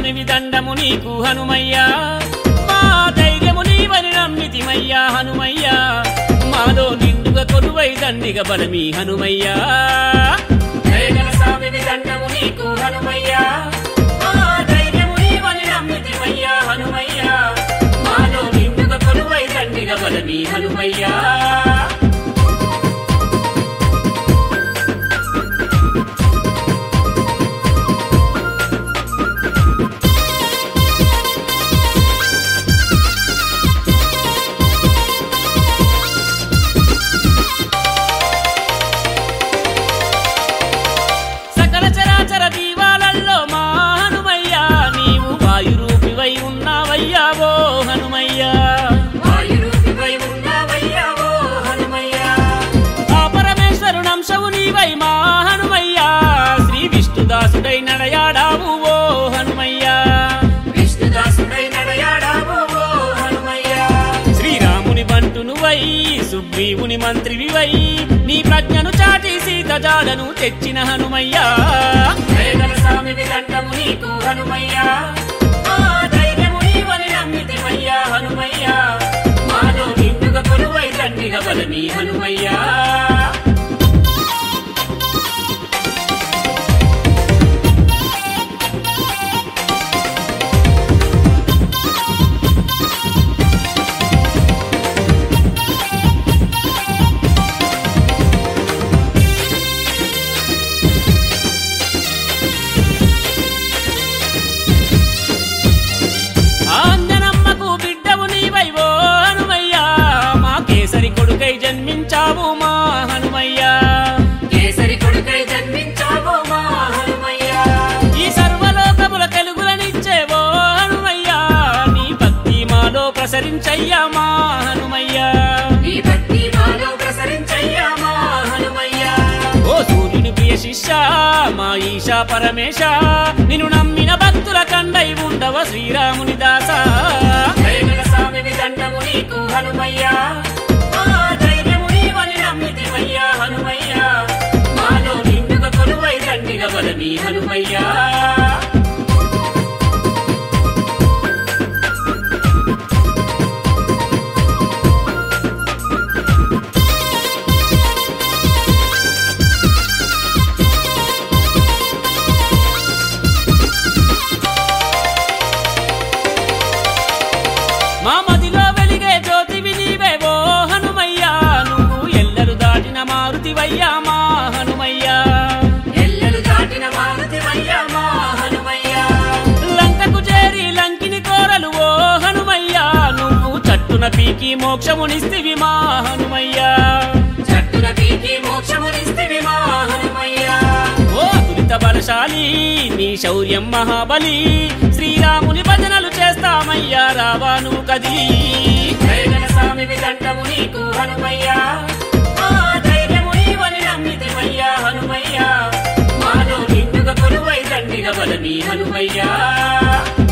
స్వామివి దండము నీకు హనుమయ్యా మా ధైర్యము నీవని నమ్మితిమయ్యా హనుమయ్యా మాలో నిండుగా కొలువై దండిగా బలమి హనుమయ్యా దయగల స్వామివి దండము నీకు హనుమయ్యా మా ధైర్యము నీవని నమ్మితిమయ్యా హనుమయ్యా మాలో నిండుగా కొలువై దండిగా బలమి హనుమయ్యా సకల చరాచర దీవాలల్లో మా హనుమయ్యా నీవు వాయురూపివై ఉన్నావయ్యా ఓ హనుమయ్యా వాయురూపివై ఉన్నావయ్యా ఓ హనుమయ్యా ఆ పరమేశ్వరునంశవు నీవై మా హనుమయ్యా శ్రీ విష్ణుదాసుడై నడయాడావు ఓ హనుమయ్యా విష్ణుదాసుడై నడయాడావు ఓ హనుమయ్యా శ్రీరాముని బంటునువై సుగ్రీవుని మంత్రివివై నీ ప్రజ్ఞను చాటి సీత జాడను తెచ్చిన హనుమయ్యా వేదన స్వామివి దండము నీకు హనుమయ్యా మా ధైర్యము నీవని నమ్మితిమయ్యా హనుమయ్యా మాలో నిండుగా కొలువై దండిగా బలమి హనుమయ్యా ఆంజనమ్మకు బిడ్డవు నీవై ఓ హనుమయ్యా మా కేసరి కొడుకై జన్మించావు మా హనుమయ్యా కేసరి కొడుకై జన్మించావు మా హనుమయ్యా ఈ సర్వలోకముల తెలుగులనిచ్చేవో హనుమయ్యా నీ భక్తి మాలో ప్రసరించయ్యా మా హనుమయ్యా నీ భక్తి మాలో ప్రసరించయ్యా మా హనుమయ్యా ఓ సూర్యుని ప్రియ శిష్య మా ఈశా పరమేశ నిన్ను నమ్మిన భక్తుల కండై ఉండవ శ్రీరాముని దాస స్వామిని దండము నీకు హనుమయ్యా మా ధైర్యము నీవని నమ్మితిమయ్యా హనుమయ్యా మాలో నిండుగా కొలువై దండిగా బలమి హనుమయ్యా మా మదిలో వెలిగే జ్యోతివి నీవే ఓ హనుమయ్యా నువ్వు ఎల్లరు దాటిన మారుతివయ్యా మా హనుమయ్యా ఎల్లరు దాటిన మారుతివయ్యా మా హనుమయ్యా లంకకు చేరి లంకిని కోరలు ఓ హనుమయ్యా నువ్వు చట్టున పీకి మోక్షమునిస్తివి మా హనుమయ్యా చట్టున పీకి మోక్షమునిస్తివి మా హనుమయ్యా ఓ అతులిత బలశాలి నీ శౌర్యం మహాబలి శ్రీరాముని భజనలు చేస్తామయ్యా రావాను కదిలి వేదన స్వామివి దండము నీకు హనుమయ్యా మా ధైర్యము నీవని నమ్మితిమయ్యా హనుమయ్యా మాలో నిండుగా కొలువై దండిగా బలమి హనుమయ్యా